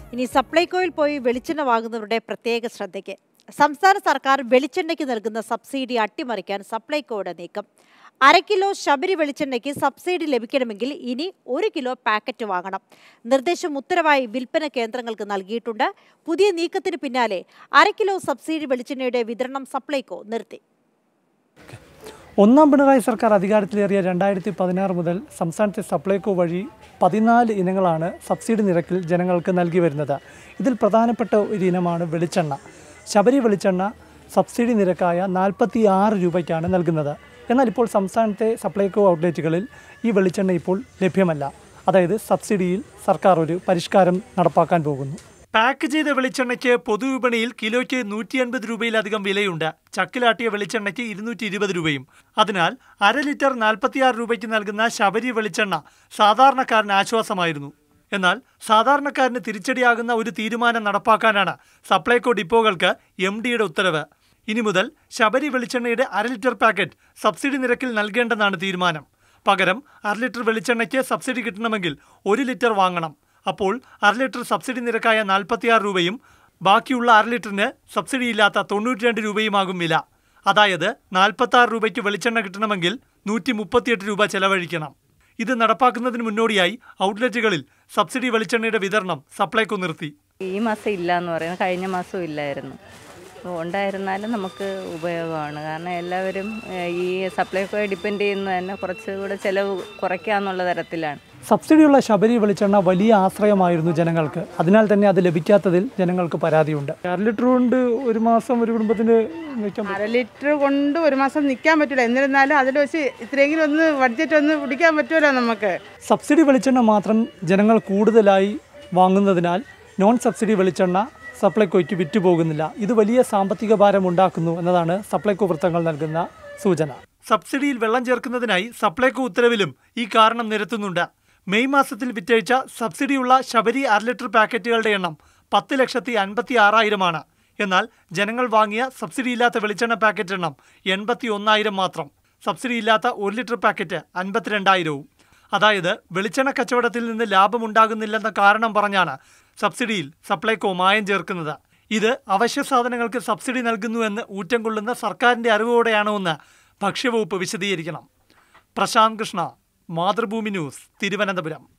ഇനി സപ്ലൈകോയിൽ പോയി വെളിച്ചെണ്ണ വാങ്ങുന്നവരുടെ പ്രത്യേക ശ്രദ്ധയ്ക്ക് സംസ്ഥാന സർക്കാർ വെളിച്ചെണ്ണയ്ക്ക് നൽകുന്ന സബ്സിഡി അട്ടിമറിക്കാൻ സപ്ലൈകോയുടെ നീക്കം അര കിലോ ശബരി വെളിച്ചെണ്ണയ്ക്ക് സബ്സിഡി ലഭിക്കണമെങ്കിൽ ഇനി ഒരു കിലോ പാക്കറ്റ് വാങ്ങണം നിർദ്ദേശം ഉത്തരവായി വിൽപ്പന കേന്ദ്രങ്ങൾക്ക് നൽകിയിട്ടുണ്ട് പുതിയ നീക്കത്തിന് പിന്നാലെ അര കിലോ സബ്സിഡി വെളിച്ചെണ്ണയുടെ വിതരണം സപ്ലൈകോ നിർത്തി ഒന്നാം പിണറായി സർക്കാർ അധികാരത്തിലേറിയ രണ്ടായിരത്തി പതിനാറ് മുതൽ സംസ്ഥാനത്തെ സപ്ലൈകോ വഴി പതിനാല് ഇനങ്ങളാണ് സബ്സിഡി നിരക്കിൽ ജനങ്ങൾക്ക് നൽകി വരുന്നത് ഇതിൽ പ്രധാനപ്പെട്ട ഒരു ഇനമാണ് വെളിച്ചെണ്ണ ശബരി വെളിച്ചെണ്ണ സബ്സിഡി നിരക്കായ നാൽപ്പത്തി ആറ് രൂപയ്ക്കാണ് നൽകുന്നത് എന്നാൽ ഇപ്പോൾ സംസ്ഥാനത്തെ സപ്ലൈകോ ഔട്ട്ലെറ്റുകളിൽ ഈ വെളിച്ചെണ്ണ ഇപ്പോൾ ലഭ്യമല്ല അതായത് സബ്സിഡിയിൽ സർക്കാർ ഒരു പരിഷ്കാരം നടപ്പാക്കാൻ പോകുന്നു പാക്ക് ചെയ്ത വെളിച്ചെണ്ണയ്ക്ക് പൊതുവിപണിയിൽ കിലോയ്ക്ക് നൂറ്റി അൻപത് രൂപയിലധികം വിലയുണ്ട് ചക്കിലാട്ടിയ വെളിച്ചെണ്ണയ്ക്ക് ഇരുന്നൂറ്റി ഇരുപത് രൂപയും അതിനാൽ അര ലിറ്റർ നാൽപ്പത്തിയാറ് രൂപയ്ക്ക് നൽകുന്ന ശബരി വെളിച്ചെണ്ണ സാധാരണക്കാരന് ആശ്വാസമായിരുന്നു എന്നാൽ സാധാരണക്കാരന് തിരിച്ചടിയാകുന്ന ഒരു തീരുമാനം നടപ്പാക്കാനാണ് സപ്ലൈകോ ഡിപ്പോകൾക്ക് എം ഡിയുടെ ഉത്തരവ് ഇനി മുതൽ ശബരി വെളിച്ചെണ്ണയുടെ അര ലിറ്റർ പാക്കറ്റ് സബ്സിഡി നിരക്കിൽ നൽകേണ്ടെന്നാണ് തീരുമാനം പകരം അര ലിറ്റർ വെളിച്ചെണ്ണയ്ക്ക് സബ്സിഡി കിട്ടണമെങ്കിൽ ഒരു ലിറ്റർ വാങ്ങണം അപ്പോൾ അര ലിറ്റർ സബ്സിഡി നിരക്കായ നാൽപ്പത്തിയാറ് രൂപയും ബാക്കിയുള്ള അര ലിറ്ററിന് സബ്സിഡി ഇല്ലാത്ത തൊണ്ണൂറ്റി രണ്ട് രൂപയുമാകും വില അതായത് നാൽപ്പത്താറ് രൂപയ്ക്ക് വെളിച്ചെണ്ണ കിട്ടണമെങ്കിൽ നൂറ്റി മുപ്പത്തിയെട്ട് രൂപ ചെലവഴിക്കണം ഇത് നടപ്പാക്കുന്നതിന് മുന്നോടിയായി ഔട്ട്ലെറ്റുകളിൽ സബ്സിഡി വെളിച്ചെണ്ണയുടെ വിതരണം സപ്ലൈകോ നിർത്തി ഈ മാസം ഇല്ല എന്ന് പറയുന്നത് കഴിഞ്ഞ മാസവും ഇല്ലായിരുന്നു അപ്പോൾ ഉണ്ടായിരുന്നാലും നമുക്ക് ഉപയോഗമാണ് കാരണം എല്ലാവരും ഏഹ്, ഈ സപ്ലൈകോയെ ഡിപ്പെൻഡ് ചെയ്യുന്നത് തന്നെ കുറച്ചുകൂടെ ചിലവ് കുറയ്ക്കാന്നുള്ള തരത്തിലാണ് സബ്സിഡിയുള്ള ശബരി വെളിച്ചെണ്ണ വലിയ ആശ്രയമായിരുന്നു ജനങ്ങൾക്ക് അതിനാൽ തന്നെ അത് ലഭിക്കാത്തതിൽ ജനങ്ങൾക്ക് പരാതിയുണ്ട് അര ലിറ്റർ കൊണ്ട് ഒരു മാസം ഒരു കുടുംബത്തിന് വയ്ക്കാൻ അര ലിറ്റർ കൊണ്ട് ഒരു മാസം നിൽക്കാൻ പറ്റില്ല എന്നിരുന്നാലും അതിൽ വെച്ച് ഇത്രയെങ്കിലും ഒന്ന് ബഡ്ജറ്റ് ഒന്ന് പിടിക്കാൻ പറ്റുമല്ലോ നമുക്ക് സബ്സിഡി വെളിച്ചെണ്ണ മാത്രം ജനങ്ങൾ കൂടുതലായി വാങ്ങുന്നതിനാൽ നോൺ സബ്സിഡി വെളിച്ചെണ്ണ സപ്ലൈകോയ്ക്ക് വിറ്റുപോകുന്നില്ല ഇത് വലിയ സാമ്പത്തിക ഭാരം ഉണ്ടാക്കുന്നു എന്നതാണ് സപ്ലൈകോ വൃത്തങ്ങൾ നൽകുന്ന സൂചന സബ്സിഡിയിൽ വെള്ളം ചേർക്കുന്നതിനായി സപ്ലൈകോ ഉത്തരവിലും ഈ കാരണം നിരത്തുന്നുണ്ട് മെയ് മാസത്തിൽ വിറ്റഴിച്ച സബ്സിഡിയുള്ള ശബരി അര ലിറ്റർ പാക്കറ്റുകളുടെ എണ്ണം പത്ത് ലക്ഷത്തി അൻപത്തി ആറായിരമാണ് എന്നാൽ ജനങ്ങൾ വാങ്ങിയ സബ്സിഡിയില്ലാത്ത വെളിച്ചെണ്ണ പാക്കറ്റ് എണ്ണം എൺപത്തി ഒന്നായിരം മാത്രം സബ്സിഡിയില്ലാത്ത ഒരു ലിറ്റർ പാക്കറ്റ് അൻപത്തിരണ്ടായിരവും അതായത് വെളിച്ചെണ്ണ കച്ചവടത്തിൽ നിന്ന് ലാഭമുണ്ടാകുന്നില്ലെന്ന കാരണം പറഞ്ഞാണ് സബ്സിഡിയിൽ സപ്ലൈകോ മായം ചേർക്കുന്നത് ഇത് അവശ്യ സാധനങ്ങൾക്ക് സബ്സിഡി നൽകുന്നുവെന്ന് ഊറ്റം കൊള്ളുന്ന സർക്കാരിന്റെ അറിവോടെയാണോ എന്ന് ഭക്ഷ്യവകുപ്പ് വിശദീകരിക്കണം പ്രശാന്ത് കൃഷ്ണ മാതൃഭൂമി ന്യൂസ് തിരുവനന്തപുരം